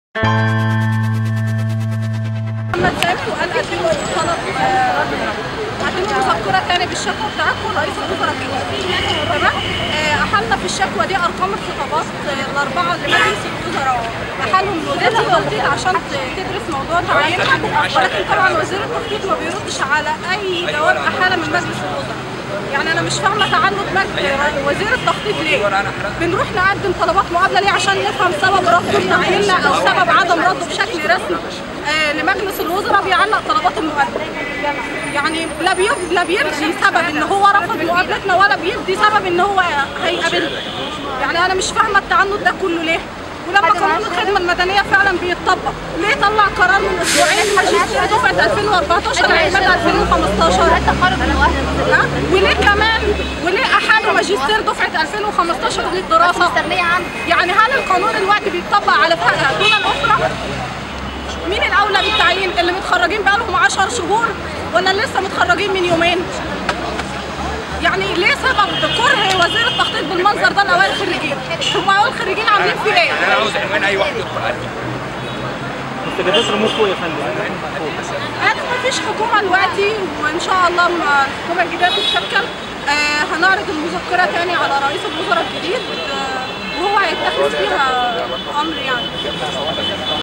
محمد سامي وقال قدموا طلب آه، قدموا مذكره تاني بالشكوى بتاعتكم رئيس الوزراء الجديد تمام آه، احلنا في الشكوى دي ارقام الخطابات آه، الاربعه اللي مجلس الوزراء احالهم لوزاره التخطيط عشان ت- تدرس موضوع تعيينها ولكن طبعا وزير التخطيط ما بيردش على اي جواب احاله من مجلس الوزراء يعني انا مش فاهمه تعنت مجلس وزير التخطيط ليه بنروح نقدم طلبات مقابله ليه عشان نفهم سبب رفضه لتعييننا او سبب عدم رده بشكل رسمي آه، لمجلس الوزراء بيعلق طلبات المقابله يعني لا بيب- لا بيدي سبب ان هو رفض مقابلتنا ولا بيدي سبب ان هو هيقابلنا يعني انا مش فاهمه التعنت ده كله ليه ولما قانون الخدمه المدنيه فعلا بيتطبق ليه طلع قرار من اسبوعين ماجستير دفعه 2014 عماد 2015 التخرج المؤهل ها؟ وليه كمان وليه احالوا ماجستير دفعه 2015 للدراسه مستغنية عنه يعني هل القانون الوقتي بيتطبق على فئه دون الاخرى مين الاولى بالتعيين اللي متخرجين بقالهم 10 شهور ولا اللي لسه متخرجين من يومين يعني ليه سبب كره وزير التخطيط بالمنظر ده لاوائل الخريجين هم اوائل الخريجين عاملين فيه ايه انا عاوز عنوان اي واحد يدخل عليه مستجدات رموز فوق يا فندم انا مفيش حكومه دلوقتي وان شاء الله لما الحكومه الجديده تتشكل آه هنعرض المذكره تاني على رئيس الوزراء الجديد آه وهو هيتخذ فيها امر يعني